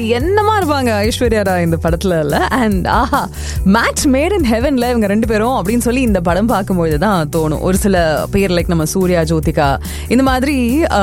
என்னமா இருப்பாங்க ஐஸ்வர்யா ராய் இந்த படத்துல இல்ல அண்ட் ஆஹா மேட்ச் மேட் இன் ஹெவன்ல இவங்க ரெண்டு பேரும் அப்படின்னு சொல்லி இந்த படம் பார்க்கும்போது தான் தோணும் ஒரு சில பேர் லைக் நம்ம சூர்யா ஜோதிகா இந்த மாதிரி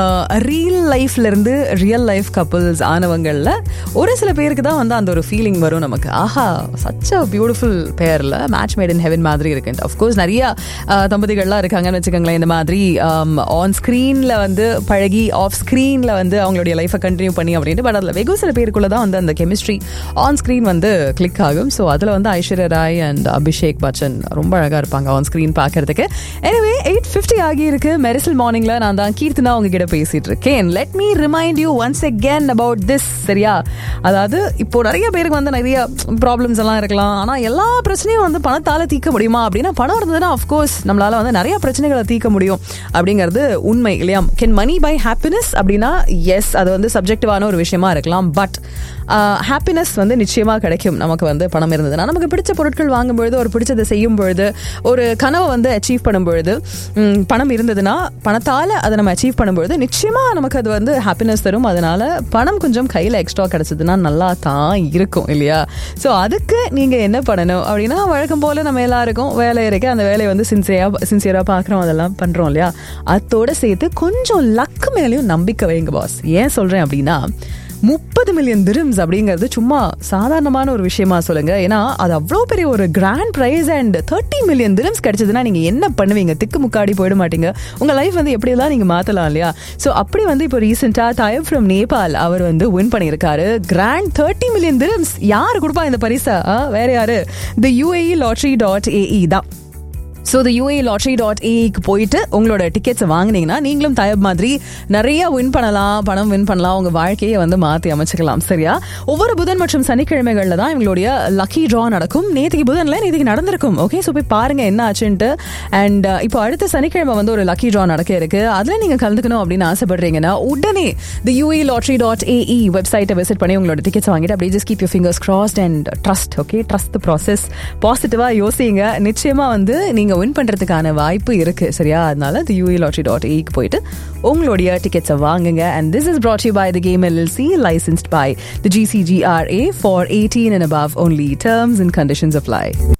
ரியல் லைஃப்ல இருந்து ரியல் லைஃப் கப்புள்ஸ் ஆனவங்கள்ல ஒரு சில பேருக்கு தான் வந்து அந்த ஒரு ஃபீலிங் வரும் நமக்கு ஆஹா சச் அ பியூட்டிஃபுல் பேர்ல மேட்ச் மேட் இன் ஹெவன் மாதிரி இருக்கு அஃப்கோர்ஸ் நிறைய அஹ், தம்பதிகள்லாம் இருக்காங்கன்னு வச்சுக்கோங்களேன் இந்த மாதிரி ஆன் ஸ்க்ரீன்ல வந்து பழகி ஆஃப் ஸ்க்ரீன்ல வந்து அவங்களுடைய லைஃபை கண்டினியூ பண்ணி அப்படின்ட்டு பட் அதில் வெகு சில பேருக்குள்ள தான் வந்து அந்த கெமிஸ்ட்ரி ஆன் ஸ்க்ரீன் வந்து கிளிக் ஆகும் ஸோ அதில் வந்து ஐஸ்வர்யா ராய் அண்ட் அபிஷேக் பச்சன் ரொம்ப அழகாக இருப்பாங்க ஆன் ஸ்க்ரீன் பார்க்கறதுக்கு எனவே எயிட் ஃபிஃப்டி ஆகி இருக்கு மெரிசல் மார்னிங்ல நான் தான் கீர்த்தனா உங்ககிட்ட பேசிட்டு இருக்கேன் let me remind you once again about this சரியா அதாவது இப்போ நிறைய பேருக்கு வந்து நிறைய ப்ராப்ளம்ஸ் எல்லாம் இருக்கலாம் ஆனா எல்லா பிரச்சனையும் வந்து பணத்தால தீர்க்க முடியுமா அப்படின்னா பணம் இருந்ததுன்னா அஃப்கோர்ஸ் நம்மளால வந்து நிறைய பிரச்சனைகளை தீர்க்க முடியும் அப்படிங்கிறது உண்மை இல்லையா கேன் மணி பை ஹாப்பினஸ் அப்படின்னா எஸ் அது வந்து சப்ஜெக்டிவான ஒரு விஷயமா இருக்கலாம் பட் ஹாப்பினஸ் வந்து நிச்சயமா கிடைக்கும் நமக்கு வந்து பணம் இருந்ததுன்னா நமக்கு பிடிச்ச பொருட்கள் வாங்கும் பொழுது ஒரு பிடிச்சதை செய்யும் பொழுது ஒரு கனவை வந்து அச்சீவ் பண்ணும் பொழுது ம், பணம் இருந்ததுன்னா பணத்தால அதை நம்ம அச்சீவ் பண்ணும்பொழுது நிச்சயமா நமக்கு அது வந்து ஹாப்பினஸ் தரும் அதனால பணம் கொஞ்சம் கையில் எக்ஸ்ட்ரா கிடைச்சதுன்னா நல்லா தான் இருக்கும் இல்லையா ஸோ அதுக்கு நீங்க என்ன பண்ணணும் அப்படின்னா வழக்கம் போல நம்ம எல்லாருக்கும் வேலை இருக்கு அந்த வேலையை வந்து சின்சியரா சின்சியரா பார்க்குறோம் அதெல்லாம் பண்றோம் இல்லையா அதோட சேர்த்து கொஞ்சம் லக்கு மேலேயும் நம்பிக்கை வைங்க பாஸ் ஏன் சொல்றேன் அப்படின்னா முப்பது மில்லியன் திரும்ஸ் அப்படிங்கிறது சும்மா சாதாரணமான ஒரு விஷயமா சொல்லுங்க ஏன்னா அது அவ்வளோ பெரிய ஒரு grand prize and thirty million dirhams கிடைச்சதுன்னா நீங்க என்ன பண்ணுவீங்க திக்கு முக்காடி போயிட மாட்டீங்க உங்க லைஃப் வந்து எப்படியெல்லாம் நீங்க மாத்தலாம் இல்லையா ஸோ அப்படி வந்து இப்போ ரீசெண்டா தயப் ஃப்ரம் நேபாள் அவர் வந்து வின் பண்ணியிருக்காரு கிராண்ட் தேர்ட்டி மில்லியன் திரும்ஸ் யார் கொடுப்பா இந்த பரிசா ஆ, வேற யாரு the UAE lottery dot AE தான் so the UAE lottery dot ஏக்கு போயிட்டு உங்களோட டிக்கெட்ஸை வாங்குனீங்கன்னா நீங்களும் தயப் மாதிரி நிறைய வின் பண்ணலாம் பணம் வின் பண்ணலாம் உங்க வாழ்க்கையை வந்து மாற்றி அமைச்சுக்கலாம் சரியா ஒவ்வொரு புதன் மற்றும் சனிக்கிழமைகளில் தான் இவங்களுடைய லக்கி ட்ரா நடக்கும் நேற்றுக்கு புதன்ல நேற்றுக்கு நடந்திருக்கும் ஓகே ஸோ போய் பாருங்க என்ன ஆச்சுன்ட்டு அண்ட் இப்போ அடுத்த சனிக்கிழமை வந்து ஒரு லக்கி ட்ரா நடக்க இருக்கு அதில் நீங்க கலந்துக்கணும் அப்படின்னு ஆசைப்படுறீங்கன்னா உடனே the UAE lottery dot AE வெப்சைட்டை விசிட் பண்ணி உங்களோட டிக்கெட்ஸ் வாங்கிட்டு அப்படியே just keep you fingers crossed and trust okay trust process பாசிட்டிவா யோசிங்க நிச்சயமா வந்து நீங்க வின் பண்றதுக்கான வாய்ப்பு இருக்கு சரியா அதனால தி யூஏ லாட்ரி டாட் ஏக்கு போயிட்டு உங்களுடைய டிக்கெட்ஸை வாங்குங்க and this is brought to you by the game LLC licensed by the GCGRA for 18 and above only terms and conditions apply